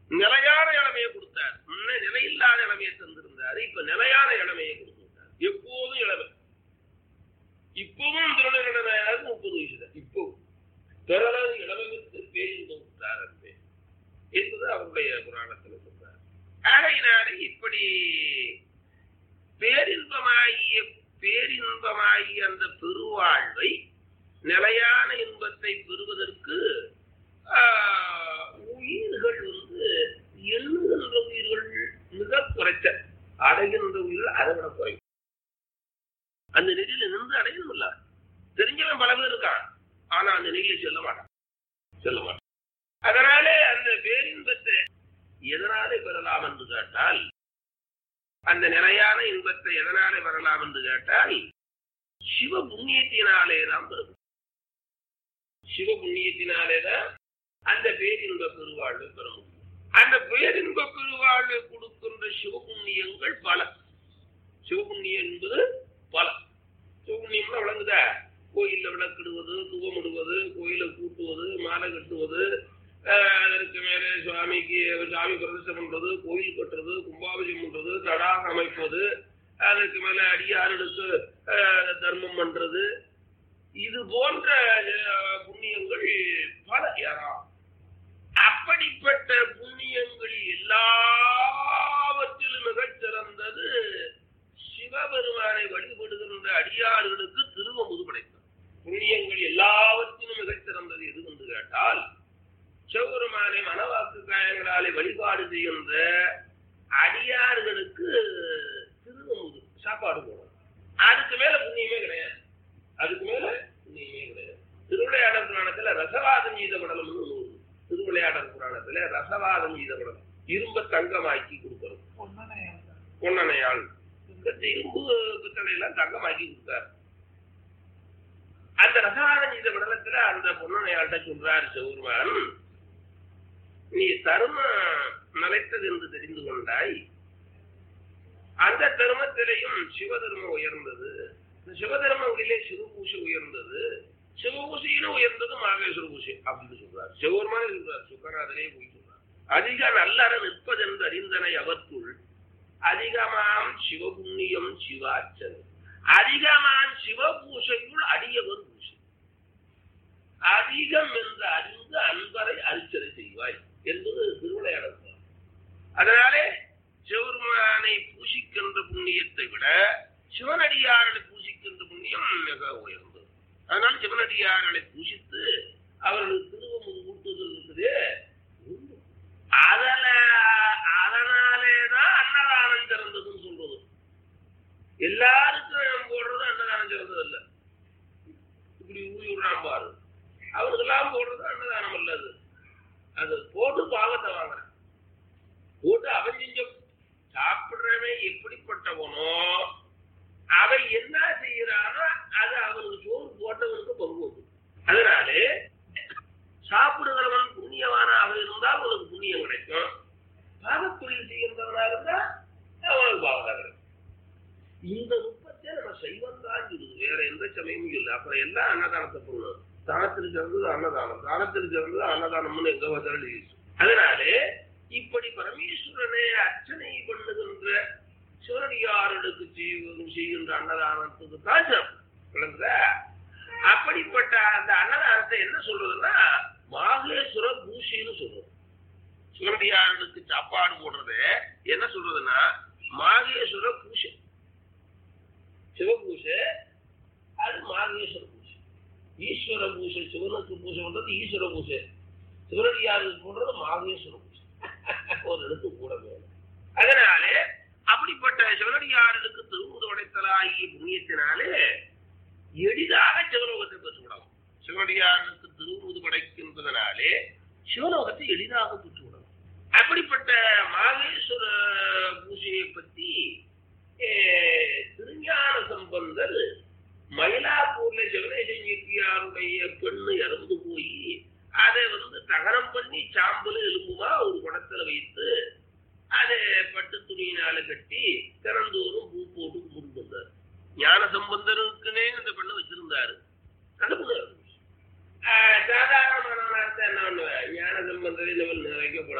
நிலையான இளமையை கொடுத்தார் முன்ன நிலையில்லாத இளமையை தந்திருந்தாரு இப்ப நிலையான இளமையை கொடுத்துட்டார் எப்போதும் இளமை இப்பவும் திருநெல்வேலியாருக்கு முப்பது வயசு தான் இப்பவும் பிறகு இளமை விட்டு பேசிட்டு விட்டார் அன்பே என்பது அவருடைய புராணத்தில் சொல்றார் ஆகையினாலே இப்படி பேரின்பமாகிய பேரின்பமாகிய அந்த பெருவாழ்வை நிலையான இன்பத்தை பெறுவதற்கு ஆஹ், உயிர்கள் வந்து எண்ணுகின்ற உயிர்கள் மிக குறைச்ச அடைகின்ற உயிர்கள் அதை விட குறையும் அந்த நெறியில நின்று அடையணும்ல தெரிஞ்சவன் பல பேர் இருக்கான் ஆனா அந்த நெறியை செல்ல மாட்டான் செல்ல மாட்டான் அதனாலே அந்த பேரின்பத்தை எதனாலே பெறலாம் என்று கேட்டால் அந்த நிலையான இன்பத்தை எதனாலே பெறலாம் என்று கேட்டால் சிவ புண்ணியத்தினாலே தான் பெறும் சிவ புண்ணியத்தினாலே தான் அந்த பேரின்ப பெருவாழ்வை பெற முடியும் அந்த பேரின்ப பெருவாழ்வை கொடுக்கின்ற சிவபுண்ணியங்கள் பல சிவபுண்ணியம் என்பது பல சிவபுண்ணியம்னா விளங்குதா கோயில்ல விளக்கிடுவது துவமிடுவது கோயிலை கூட்டுவது மாலை கட்டுவது ஆஹ், அதற்கு மேலே சுவாமிக்கு சாமி பிரதிஷ்டை பண்றது கோயில் கட்டுறது கும்பாபிஷேகம் பண்றது தடாகம் அமைப்பது அதுக்கு மேல அடியார்களுக்கு ஆஹ், தர்மம் பண்றது இது போன்ற ஆஹ், புண்ணியங்கள் பல ஏராளம் அப்படிப்பட்ட புண்ணியங்கள் எல்லாவற்றிலும் மிகச் சிறந்தது சிவபெருமானை வழிபடுகின்ற அடியார்களுக்கு திருவமுது படைத்தார் புண்ணியங்கள் எல்லாவற்றிலும் மிகச் சிறந்தது எது என்று கேட்டால் சிவபெருமானை மனவாக்கு காயங்களாலே வழிபாடு செய்கின்ற அடியார்களுக்கு திருவமுது சாப்பாடு போடணும் அதுக்கு மேல புண்ணியமே கிடையாது அதுக்கு மேல புண்ணியமே கிடையாது திருவிளையாடல் புராணத்துல ரசவாதம் செய்த படலம்னு ஒண்ணு உண்டு. திருவிளையாடல் புராணத்துல ரசவாதம் செய்த படலம் இரும்ப தங்கமாக்கி கொடுக்கறது பொன்னணையாள் இந்த இரும்பு பித்தளை எல்லாம் தங்கமாக்கி கொடுத்தார் அந்த ரசவாதம் செய்த படலத்துல அந்த பொன்னணையாள்கிட்ட சொல்றாரு சிவருமான் நீ தரும நிலைத்தது என்று தெரிந்து கொண்டாய் அந்த தர்மத்திலையும் சிவதர்மம் உயர்ந்தது இந்த சிவதர்மங்களிலே சிவபூஷை உயர்ந்தது சிவபூசையிலும் உயர்ந்தது மாகேஸ்வர பூசை அப்படின்னு சொல்றார் சிவபெருமானே சொல்றார் சுக்கராதரே போய் சொல்றார் அதிக நல்லற நிற்பதென்று அறிந்தனை அவற்றுள் அதிகமாம் சிவபுண்ணியம் சிவாச்சனை அதிகமாம் சிவபூசையுள் அடியவர் பூசை அதிகம் என்று அறிந்து அன்பரை அரிச்சனை செய்வாய் என்பது திருவிளையாடல் அதனாலே சிவபெருமானை பூசிக்கின்ற புண்ணியத்தை விட சிவனடியார்களை பூசிக்கின்ற புண்ணியம் மிக உயர்ந்தது அதனால சிவனடியார்களை பூசித்து அவர்களுக்கு திருவமுது ஊட்டுதல் இருக்குது உண்டு. அதன அதனாலேதான் அன்னதானம் சிறந்ததுன்னு சொல்றது எல்லாருக்கும் நம்ம போடுறது அன்னதானம் சிறந்தது இல்ல இப்படி ஊறி விடுறான் பாரு அவனுக்கெல்லாம் போடுறது அன்னதானம் இல்ல அது அது போட்டு பாவத்தை வாங்குறான் போட்டு அவன் செஞ்ச சாப்பிடுறவன் எப்படிப்பட்டவனோ அவன் என்ன செய்யறானோ அது அவனுக்கு சோறு போட்டவனுக்கு பங்கு வந்து அதனாலே சாப்பிடுகிறவன் புண்ணியவானாக இருந்தால் அவனுக்கு புண்ணியம் கிடைக்கும் பாவத்தொழில் செய்கின்றவனாக இருந்தா அவனுக்கு பாவம் கிடைக்கும் இந்த நுட்பத்தை நம்ம செய்வம் தான் இருக்குது வேற எந்த சமயமும் இல்லை அப்புறம் எல்லாம் அன்னதானத்தை பண்ணணும் தானத்தில் சிறந்தது அன்னதானம் தானத்தில் சிறந்தது அன்னதானம்னு எங்க பார்த்தாலும் இருக்கு. அதனாலே இப்படி பரமேஸ்வரனை அர்ச்சனை பண்ணுகின்ற சிவனடியார்களுக்கு செய்வது- செய்கின்ற அன்னதானத்துக்கு தான் சிறப்பு விளங்குதா? அப்படிப்பட்ட அந்த அன்னதானத்தை என்ன சொல்றதுன்னா மாகேஸ்வர பூஷைன்னு சொல்றோம் சிவனடியார்களுக்கு சாப்பாடு போடுறது என்ன சொல்றதுன்னா மாகேஸ்வர பூஷை சிவபூஷை அது மாகேஸ்வர பூஷை ஈஸ்வர பூஷை சிவனுக்கு பூஷை பண்றது ஈஸ்வர பூஷை சிவனடியாருக்கு போடுறது மாகேஸ்வர பூஷை ஒரு இடத்து கூட வேணும் அதனாலே அப்படிப்பட்ட சிவனடியார்களுக்கு திருமுது உடைத்தலாகிய புண்ணியத்தினாலே எளிதாக சிவலோகத்தை பெற்றுவிடலாம் சிவனடியார்களுக்கு திருமுது படைக்கின்றதுனாலே சிவலோகத்தை எளிதாக பெற்றுவிடலாம் அப்படிப்பட்ட மாகேஸ்வர பூஜையை பற்றி அஹ், திருஞான சம்பந்தர் மயிலாப்பூர்ல சிவனேசன் செட்டியாருடைய பெண்ணு இறந்து போய் அதை வந்து தகனம் பண்ணி சாம்பல் எலும்புமா ஒரு குடத்துல வைத்து அதை பட்டு துணியினால கட்டி திறந்தோறும் பூ போட்டு கும்பிட்டு வந்தார் ஞான சம்பந்தருக்குன்னே இந்த பெண்ணை வச்சிருந்தாரு அந்த பொண்ணு இறந்து போச்சு. ஆஹ் சாதாரணமான என்ன பண்ணுவேன் ஞான சம்பந்தரை நம்ம வைக்கப்படாது